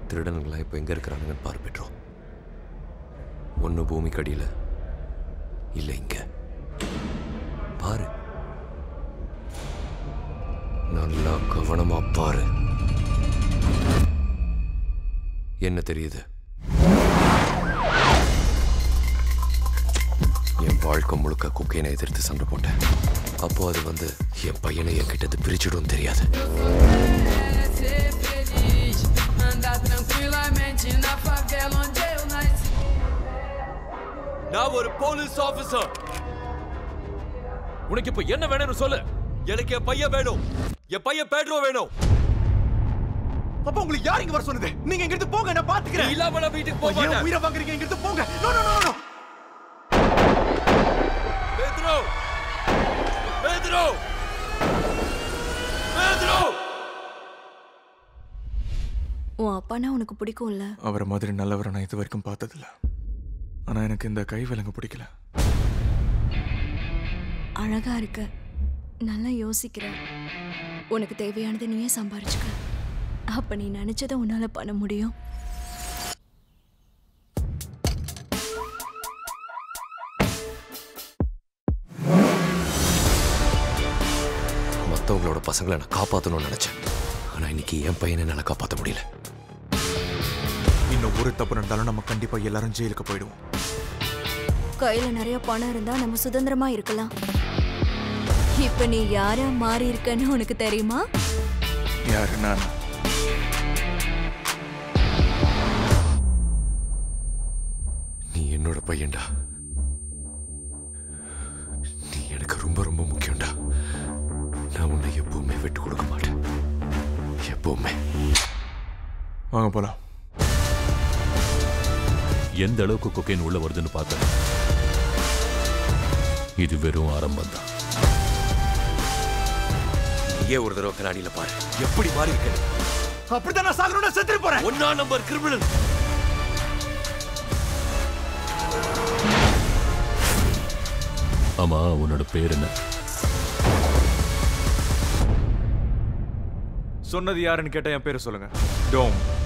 திருடனுங்களாம் இப்போ எங்கே இருக்கிறானுங்கன்னு பாரு பெட்ரோ ஒன்று பூமிக்கு அடியில் இல்லை இங்க பாரு நல்லா கவனமா பாரு என்ன தெரியுது என் வாழ்க்கை முழுக்க குக்கைனை எதிர்த்து சண்டை போட்டேன் அப்போ அது வந்து என் பையனை என்கிட்ட இருந்து பிரிச்சிடும் தெரியாது ser feliz, andar tranquilamente na favela onde eu nasci. நான் ஒரு போலீஸ் ஆபீசர் உனக்கு இப்ப என்ன வேணும்னு சொல்லு எனக்கு என் பையன் வேணும் என் பையன் பேட்ரோ வேணும் அப்ப உங்களுக்கு யார் இங்க வர சொன்னது நீங்க இங்க இருந்து போங்க நான் பாத்துக்கிறேன் இல்லாம நான் வீட்டுக்கு போக ஏன் மாட்டேன் உயிரை வாங்குறீங்க இங்க இருந்து போங்க நோ நோ நோ நோ பேதுரு பேதுரு பேதுரு உன் அப்பானா உனக்கு பிடிக்கும்ல அவரை மாதிரி நல்லவரை நான் இது வரைக்கும் பார்த்ததில்ல ஆனா எனக்கு இந்த கை விலங்கு பிடிக்கல அழகா இருக்க நல்லா யோசிக்கிற உனக்கு தேவையானதை நீயே சம்பாரிச்சுக்க அப்ப நீ நினைச்சதை உன்னால பண்ண முடியும் மற்றவங்களோட பசங்களை நான் காப்பாற்றணும்னு நினைச்சேன் ஆனா இன்னைக்கு என் பையனை என்னால் காப்பாற்ற முடியல இன்னும் ஒரு தப்பு நடந்தாலும் நம்ம கண்டிப்பா எல்லாரும் ஜெயிலுக்கு போயிடுவோம் கையில நிறைய பணம் இருந்தா நம்ம சுதந்திரமா இருக்கலாம் இப்ப நீ யாரா மாறி இருக்கன்னு உனக்கு தெரியுமா யாரு நான் நீ என்னோட பையன்டா நீ எனக்கு ரொம்ப ரொம்ப முக்கியம்டா நான் உன்னை எப்பவுமே விட்டு கொடுக்க மாட்டேன் எப்பவுமே வாங்க போலாம் எந்த அளவுக்கு கொக்கைன் உள்ள வருதுன்னு பார்த்தேன் இது வெறும் ஆரம்பம் தான் நீயே ஒரு தடவை கண்ணாடியில பாரு எப்படி மாறி இருக்க அப்படித்தான் நான் சாகணும்னு செத்துட்டு போறேன் ஒன்னா நம்பர் கிரிமினல் ஆமா உன்னோட பேர் என்ன சொன்னது யாருன்னு கேட்டா என் பேரை சொல்லுங்க டோம்